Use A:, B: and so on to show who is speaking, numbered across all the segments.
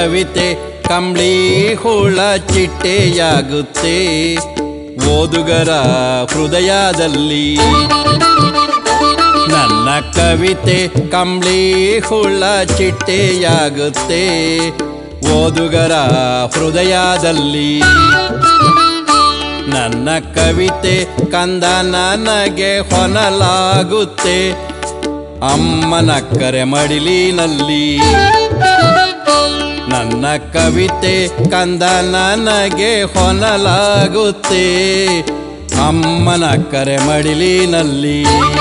A: ಕವಿತೆ ಕಂಬಳಿ ಹುಳ ಚಿಟ್ಟೆಯಾಗುತ್ತೆ ಓದುಗರ ಹೃದಯದಲ್ಲಿ ನನ್ನ ಕವಿತೆ ಕಂಬಳಿ ಹುಳ ಚಿಟ್ಟೆಯಾಗುತ್ತೆ ಓದುಗರ ಹೃದಯದಲ್ಲಿ ನನ್ನ ಕವಿತೆ ಕಂದ ನನಗೆ ಹೊನಲಾಗುತ್ತೆ ಅಮ್ಮನ ಕರೆ ಮಡಿಲಿನಲ್ಲಿ ನನ್ನ ಕವಿತೆ ಕಂದ ನನಗೆ ಹೊನಲಾಗುತ್ತೆ ಅಮ್ಮನ ಕರೆ ಮಡಿಲಿನಲ್ಲಿ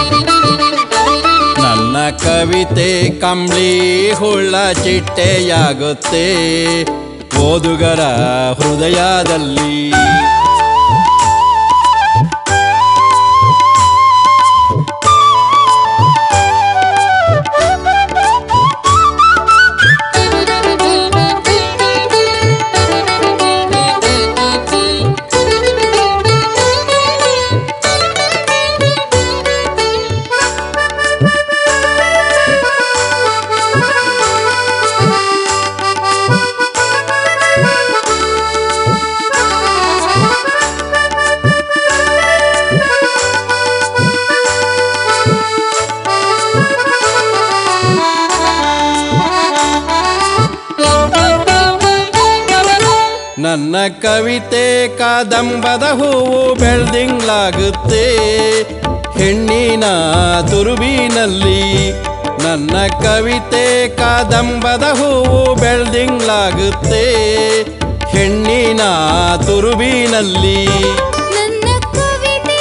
A: ನನ್ನ ಕವಿತೆ ಕಂಬಳಿ ಹುಳ ಚಿಟ್ಟೆಯಾಗುತ್ತೆ ಓದುಗರ ಹೃದಯದಲ್ಲಿ ನನ್ನ ಕವಿತೆ ಕಾದಂಬದ ಹೂವು ಬೆಳ್ದಿಂಗ್ಲಾಗುತ್ತೆ ಹೆಣ್ಣಿನ ತುರುಬಿನಲ್ಲಿ ನನ್ನ ಕವಿತೆ ಕಾದಂಬದ ಹೂವು ಬೆಳ್ದಿಂಗ್ಲಾಗುತ್ತೆ ಹೆಣ್ಣಿನ ತುರುಬಿನಲ್ಲಿ
B: ನನ್ನ ಕವಿತೆ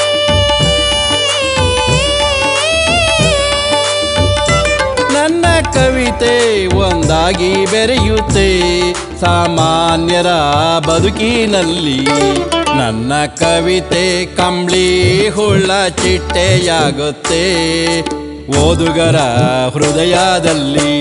A: ನನ್ನ ಕವಿತೆ ಒಂದಾಗಿ ಬೆರೆಯುತ್ತೆ ಸಾಮಾನ್ಯರ ಬದುಕಿನಲ್ಲಿ ನನ್ನ ಕವಿತೆ ಕಂಬಳಿ ಹುಳ ಚಿಟ್ಟೆಯಾಗುತ್ತೆ ಓದುಗರ ಹೃದಯದಲ್ಲಿ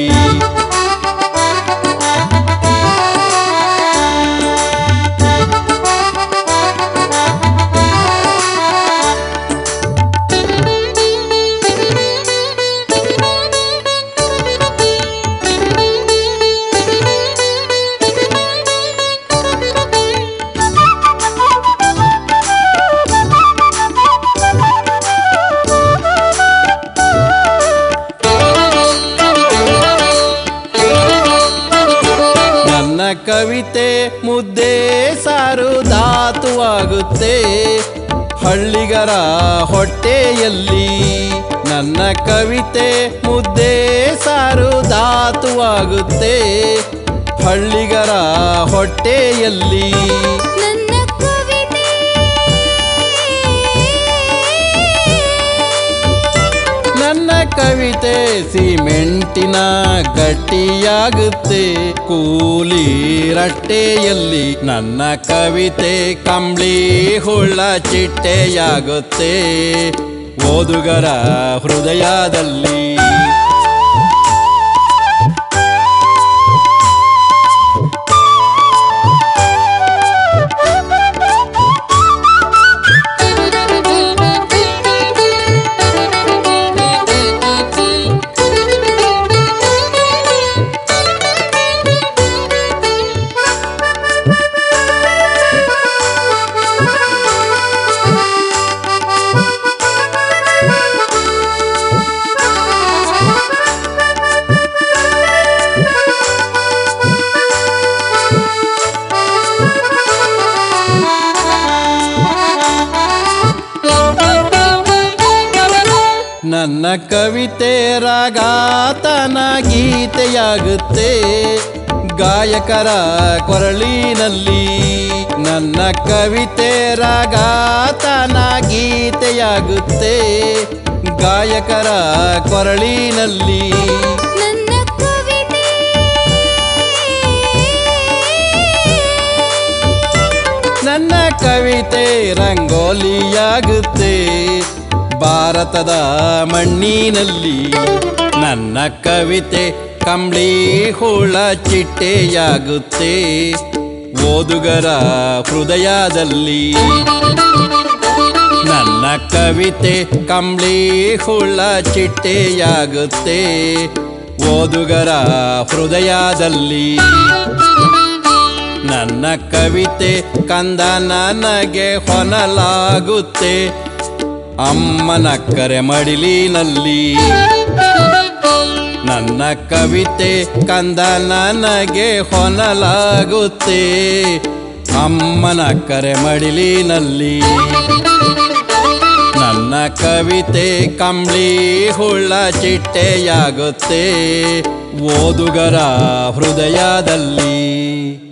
A: ನನ್ನ ಕವಿತೆ ಮುದ್ದೆ ಸಾರು ಧಾತುವಾಗುತ್ತೆ ಹಳ್ಳಿಗರ ಹೊಟ್ಟೆಯಲ್ಲಿ ನನ್ನ ಕವಿತೆ ಮುದ್ದೆ ಸಾರು ಧಾತುವಾಗುತ್ತೆ ಹಳ್ಳಿಗರ ಹೊಟ್ಟೆಯಲ್ಲಿ
B: ನನ್ನ ಕವಿತೆ
A: ನನ್ನ ಕವಿತೆ ಸಿಮೆಂಟಿನ ಗಟ್ಟಿಯಾಗುತ್ತೆ ಕೂಲಿ ರಟ್ಟೆಯಲ್ಲಿ ನನ್ನ ಕವಿತೆ ಕಂಬಳಿ ಹುಳ ಚಿಟ್ಟೆಯಾಗುತ್ತೆ ಓದುಗರ ಹೃದಯದಲ್ಲಿ ನನ್ನ ಕವಿತೆ ರಾಗಾತನ ಗೀತೆಯಾಗುತ್ತೆ ಗಾಯಕರ ಕೊರಳಿನಲ್ಲಿ ನನ್ನ ಕವಿತೆ ರಾಗಾತನ ಗೀತೆಯಾಗುತ್ತೆ ಗಾಯಕರ ಕೊರಳಿನಲ್ಲಿ
B: ನನ್ನ ಕವಿತೆ
A: ನನ್ನ ಕವಿತೆ ರಂಗೋಲಿಯಾಗುತ್ತೆ ಭಾರತದ ಮಣ್ಣಿನಲ್ಲಿ ನನ್ನ ಕವಿತೆ ಕಂಬಳಿ ಹುಳ ಚಿಟ್ಟೆಯಾಗುತ್ತೆ ಓದುಗರ ಹೃದಯದಲ್ಲಿ ನನ್ನ ಕವಿತೆ ಕಂಬಳಿ ಹುಳ ಚಿಟ್ಟೆಯಾಗುತ್ತೆ ಓದುಗರ ಹೃದಯದಲ್ಲಿ ನನ್ನ ಕವಿತೆ ಕಂದ ನನಗೆ ಹೊನಲಾಗುತ್ತೆ ಅಮ್ಮನ ಕರೆ ಮಡಿಲಿನಲ್ಲಿ ನನ್ನ ಕವಿತೆ ಕಂದ ನನಗೆ ಹೊನಲಾಗುತ್ತೆ ಅಮ್ಮನ ಕರೆ ಮಡಿಲಿನಲ್ಲಿ ನನ್ನ ಕವಿತೆ ಕಂಬಳಿ ಹುಳ್ಳ ಚಿಟ್ಟೆಯಾಗುತ್ತೆ ಓದುಗರ ಹೃದಯದಲ್ಲಿ